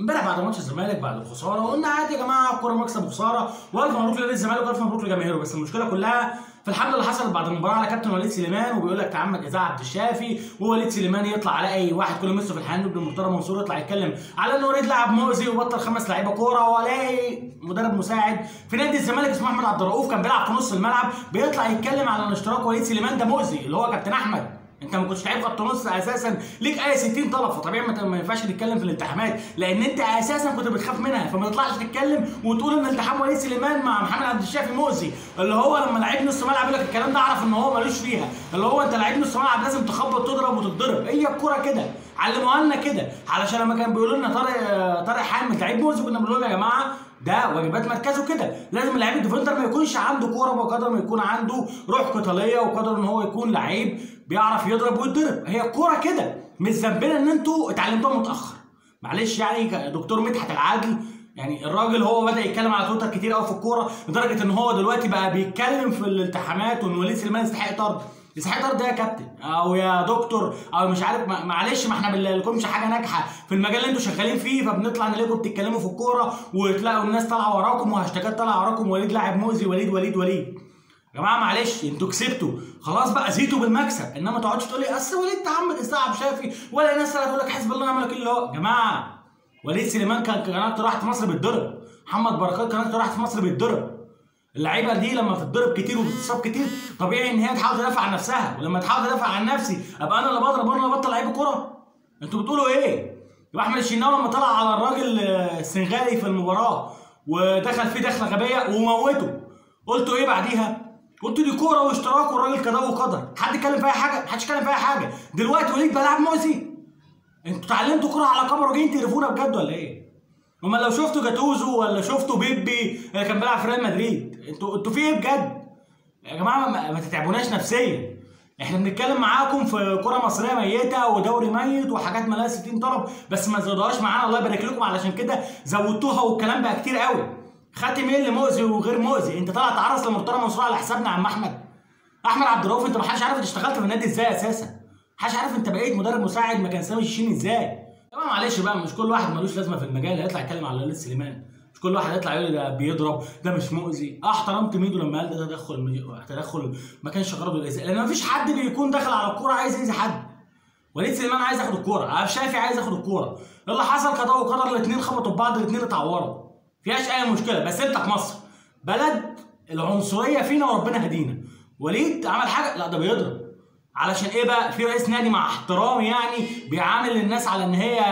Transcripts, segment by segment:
امبارح بعد ماتش الزمالك بعد الخساره قلنا عادي يا جماعه الكوره مكسب وخساره والف مبروك لنادي الزمالك والف مبروك لجماهيره بس المشكله كلها في الحمله اللي حصلت بعد المباراه على كابتن وليد سليمان وبيقول لك تعمد اذاعه عبد الشافي ووليد سليمان يطلع على اي واحد كل مسه في الحنان ابن مرتضى منصور يطلع يتكلم على ان وليد لاعب مؤذي وبطل خمس لعيبه كوره والاقي مدرب مساعد في نادي الزمالك اسمه احمد عبد الرؤوف كان بيلعب في نص الملعب بيطلع يتكلم على ان اشتراك وليد سليمان ده مؤذي اللي هو كابتن احمد انت ما كنتش لعيب خط نص اساسا ليك اي 60 طلب فطبيعي ما ما ينفعش تتكلم في الالتحامات لان انت اساسا كنت بتخاف منها فما تطلعش تتكلم وتقول ان التحام وليد سليمان مع محمد عبد الشافي مؤذي اللي هو لما لعيب نص ملعب يقول لك الكلام ده اعرف ان هو ملوش فيها اللي هو انت لعيب نص ملعب لازم تخبط تضرب وتتضرب هي الكوره كده علموها لنا كده علشان لما كان بيقولوا لنا طارق طارق حامد لعيب مؤذي كنا بنقول لهم يا جماعه ده واجبات مركزه كده لازم اللعيب الديفندر ما يكونش عنده كوره بقدر ما يكون عنده روح قتاليه وقدر ان هو يكون لعيب بيعرف يضرب ويتضرب هي الكوره كده مش ذنبنا ان انتوا اتعلمتوها متاخر معلش يعني دكتور مدحت العدل يعني الراجل هو بدا يتكلم على تويتر كتير قوي في الكوره لدرجه ان هو دلوقتي بقى بيتكلم في الالتحامات وان وليد سليمان يستحق طرد يستحق طرد ده يا كابتن او يا دكتور او مش عارف معلش ما احنا بنلاقيلكمش حاجه ناجحه في المجال اللي انتوا شغالين فيه فبنطلع نلاقيكم بتتكلموا في الكوره وتلاقوا الناس طالعه وراكم وهاشتاجات طالعه وراكم وليد لاعب مؤذي وليد وليد وليد يا جماعه معلش انتوا كسبتوا خلاص بقى زيتوا بالمكسب انما ما تقعدش تقول لي اصل وليد تعمد استعب شافي ولا ناس تقول لك حسب الله ونعم الوكيل اللي هو يا جماعه وليد سليمان كان قناته راحت مصر بيتضرب محمد بركات قناته راحت في مصر بيتضرب اللعيبه دي لما تتضرب كتير وتتصاب كتير طبيعي ان هي تحاول تدافع عن نفسها ولما تحاول تدافع عن نفسي ابقى انا اللي بضرب وانا اللي بطل لعيب كوره انتوا بتقولوا ايه؟ يبقى احمد الشناوي لما طلع على الراجل السنغالي في المباراه ودخل فيه دخله غبيه وموته قلتوا ايه بعديها؟ قلت دي كوره واشتراك والراجل كده وقدر حد اتكلم في اي حاجه محدش اتكلم في اي حاجه دلوقتي وليد بقى لاعب مؤذي انتوا اتعلمتوا كوره على كبر وجايين تقرفونا بجد ولا ايه؟ امال لو شفتوا جاتوزو ولا شفتوا بيبي اللي كان بيلعب في ريال مدريد انتوا انتوا في ايه بجد؟ يا جماعه ما, ما تتعبوناش نفسيا احنا بنتكلم معاكم في كره مصريه ميته ودوري ميت وحاجات مالها 60 طرف بس ما تزودوهاش معانا الله يبارك لكم علشان كده زودتوها والكلام بقى كتير قوي خاتم ايه اللي مؤذي وغير مؤذي انت طالع تعرس لمرتضى منصور على حسابنا يا عم احمد احمد عبد الرؤوف انت ما حدش عارف انت اشتغلت في النادي ازاي اساسا محدش عارف انت بقيت مدرب مساعد مكان سامي الشيشين ازاي طبعا معلش بقى مش كل واحد ملوش لازمه في المجال هيطلع يتكلم على وليد سليمان مش كل واحد يطلع يقول ده بيضرب ده مش مؤذي اه احترمت ميدو لما قال ده تدخل تدخل ما كانش غرضه الاذى لان مفيش حد بيكون داخل على الكوره عايز يأذي حد وليد سليمان عايز ياخد الكوره عبد الشافي عايز ياخد الكوره اللي حصل قضاء وقدر الاثنين خبطوا في بعض الاثنين اتعوروا فيهاش اي مشكله بس انت في مصر بلد العنصريه فينا وربنا هدينا وليد عمل حاجه لا ده بيضرب علشان ايه بقى في رئيس نادي مع احترامي يعني بيعامل الناس على ان هي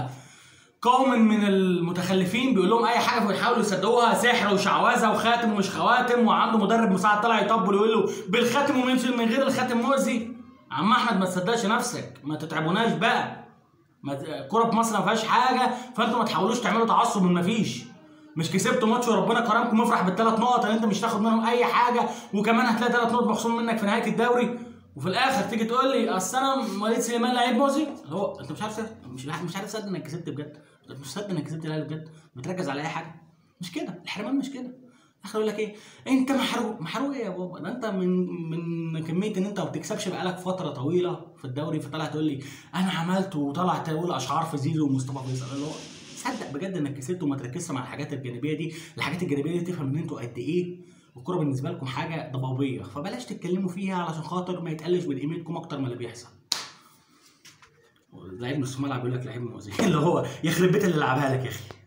قوم من المتخلفين بيقول لهم اي حاجه فبيحاولوا يصدقوها سحر وشعوذه وخاتم ومش خواتم وعنده مدرب مساعد طلع يطبل ويقول له بالخاتم ومن من غير الخاتم مؤذي عم احمد ما تصدقش نفسك ما تتعبوناش بقى ما الكوره في مصر ما فيهاش حاجه فانتوا ما تحاولوش تعملوا تعصب من ما فيش مش كسبتوا ماتش وربنا كرمكم افرح بالثلاث نقط اللي انت مش تاخد منهم اي حاجه وكمان هتلاقي ثلاث نقط مخصوم منك في نهايه الدوري وفي الاخر تيجي تقول لي اصل انا وليد سليمان لعيب مؤذي هو انت مش عارف مش مش عارف تصدق انك كسبت بجد انت مش مصدق انك كسبت الاهلي بجد بتركز على اي حاجه مش كده الحرمان مش كده اخر يقول لك ايه انت محروق محروق ايه يا بابا ده انت من من كميه ان انت ما بتكسبش بقالك فتره طويله في الدوري فطلع تقول لي انا عملت وطلع تقول اشعار في زيزو ومصطفى فيصل اللي هو صدق بجد انك كسبت وما تركزش مع الحاجات الجانبيه دي الحاجات الجانبيه دي تفهم ان انتوا قد ايه الكوره بالنسبه لكم حاجه ضبابيه فبلاش تتكلموا فيها علشان خاطر ما يتقلش من قيمتكم اكتر من اللي بيحصل لعيب نص ملعب بيقول لك لعيب مؤذي اللي هو يخرب بيت اللي لعبها لك يا اخي